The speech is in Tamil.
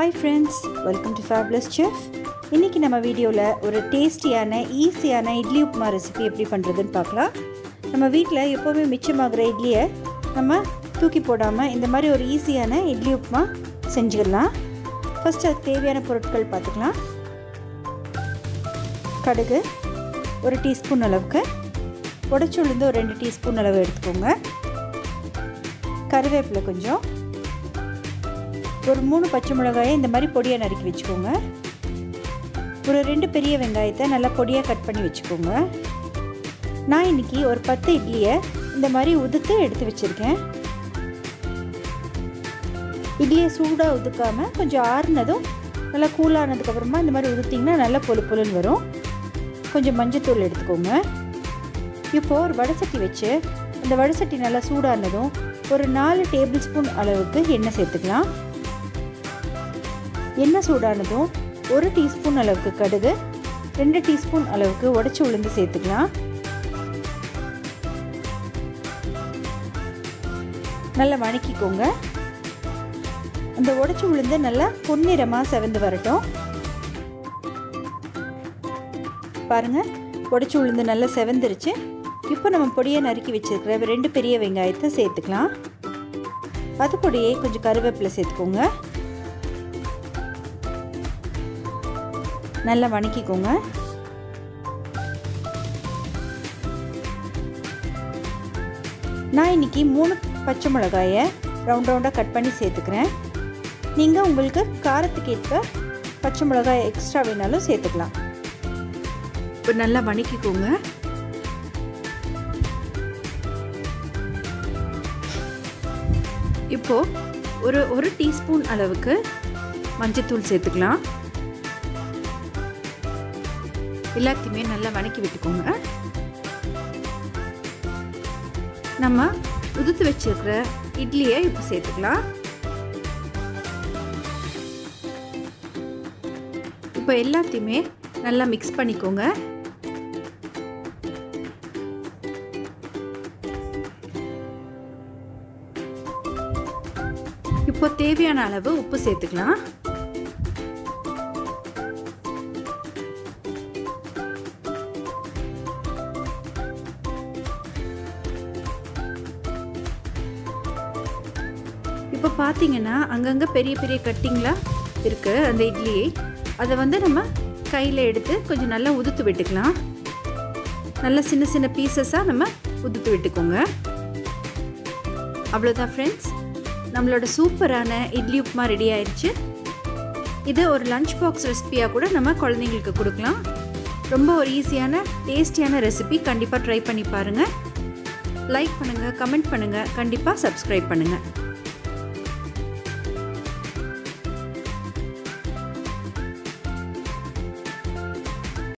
hi friends welcome to fabulous chef இன்றைக்கி நம்ம வீடியோவில் ஒரு டேஸ்டியான ஈஸியான இட்லி உப்புமா ரெசிபி எப்படி பண்ணுறதுன்னு பார்க்கலாம் நம்ம வீட்டில் எப்போவுமே மிச்சமாகிற இட்லியை நம்ம தூக்கி போடாமல் இந்த மாதிரி ஒரு ஈஸியான இட்லி உப்புமா செஞ்சுக்கலாம் ஃபஸ்ட் அதுக்கு தேவையான பொருட்கள் பார்த்துக்கலாம் கடுகு ஒரு டீஸ்பூன் அளவுக்கு உடச்சி உளுந்து ஒரு ரெண்டு டீஸ்பூன் அளவு எடுத்துக்கோங்க கருவேப்பிலை கொஞ்சம் ஒரு மூணு பச்சை மிளகாயை இந்த மாதிரி பொடியாக நறுக்கி வச்சுக்கோங்க ஒரு ரெண்டு பெரிய வெங்காயத்தை நல்லா பொடியாக கட் பண்ணி வச்சுக்கோங்க நான் இன்றைக்கி ஒரு பத்து இட்லியை இந்த மாதிரி உதுத்து எடுத்து வச்சுருக்கேன் இட்லியை சூடாக உதுக்காமல் கொஞ்சம் ஆறுனதும் நல்லா கூலானதுக்கப்புறமா இந்த மாதிரி உதுத்திங்கன்னா நல்லா பொழு பொழுன்னு வரும் கொஞ்சம் மஞ்சத்தூள் எடுத்துக்கோங்க இப்போது ஒரு வடசட்டி வச்சு அந்த வடசட்டி நல்லா சூடானதும் ஒரு நாலு டேபிள் ஸ்பூன் அளவுக்கு எண்ணெய் சேர்த்துக்கலாம் எண்ணெய் சூடானதும் ஒரு டீஸ்பூன் அளவுக்கு கடுகு ரெண்டு டீஸ்பூன் அளவுக்கு உடச்சி உளுந்து சேர்த்துக்கலாம் நல்லா வணக்கிக்கோங்க அந்த உடச்சி உளுந்து நல்லா பொன்னிறமாக செவந்து வரட்டும் பாருங்கள் உடச்சி உளுந்து நல்லா செவந்துருச்சு இப்போ நம்ம பொடியை நறுக்கி வச்சுருக்கிற ரெண்டு பெரிய வெங்காயத்தை சேர்த்துக்கலாம் அது பொடியே கொஞ்சம் கருவேப்பிலை சேர்த்துக்கோங்க நல்லா வணக்கிக்கோங்க நான் இன்றைக்கி மூணு பச்சை மிளகாயை ரவுண்ட் ரவுண்டாக கட் பண்ணி சேர்த்துக்கிறேன் நீங்கள் உங்களுக்கு காரத்துக்கு ஏற்ப பச்சை மிளகாய் எக்ஸ்ட்ரா வேணாலும் சேர்த்துக்கலாம் இப்போ நல்லா வணக்கிக்கோங்க இப்போது ஒரு ஒரு டீஸ்பூன் அளவுக்கு மஞ்சத்தூள் சேர்த்துக்கலாம் எல்லாத்தையுமே நல்லா வணக்கி விட்டுக்கோங்க நம்ம உதுத்து வச்சிருக்கிற இட்லியை இப்போ சேர்த்துக்கலாம் இப்போ எல்லாத்தையுமே நல்லா மிக்ஸ் பண்ணிக்கோங்க இப்போ தேவையான அளவு உப்பு சேர்த்துக்கலாம் இப்போ பார்த்தீங்கன்னா அங்கங்கே பெரிய பெரிய கட்டிங்லாம் இருக்குது அந்த இட்லி அதை வந்து நம்ம கையில் எடுத்து கொஞ்சம் நல்லா உதுத்து விட்டுக்கலாம் நல்ல சின்ன சின்ன பீசஸாக நம்ம உதுத்து விட்டுக்கோங்க அவ்வளோதான் ஃப்ரெண்ட்ஸ் நம்மளோட சூப்பரான இட்லி உப்புமா ரெடி ஆயிடுச்சு இது ஒரு லஞ்ச் பாக்ஸ் ரெசிபியாக கூட நம்ம குழந்தைங்களுக்கு கொடுக்கலாம் ரொம்ப ஒரு ஈஸியான டேஸ்டியான ரெசிபி கண்டிப்பாக ட்ரை பண்ணி பாருங்கள் லைக் பண்ணுங்கள் கமெண்ட் பண்ணுங்கள் கண்டிப்பாக சப்ஸ்கிரைப் பண்ணுங்கள்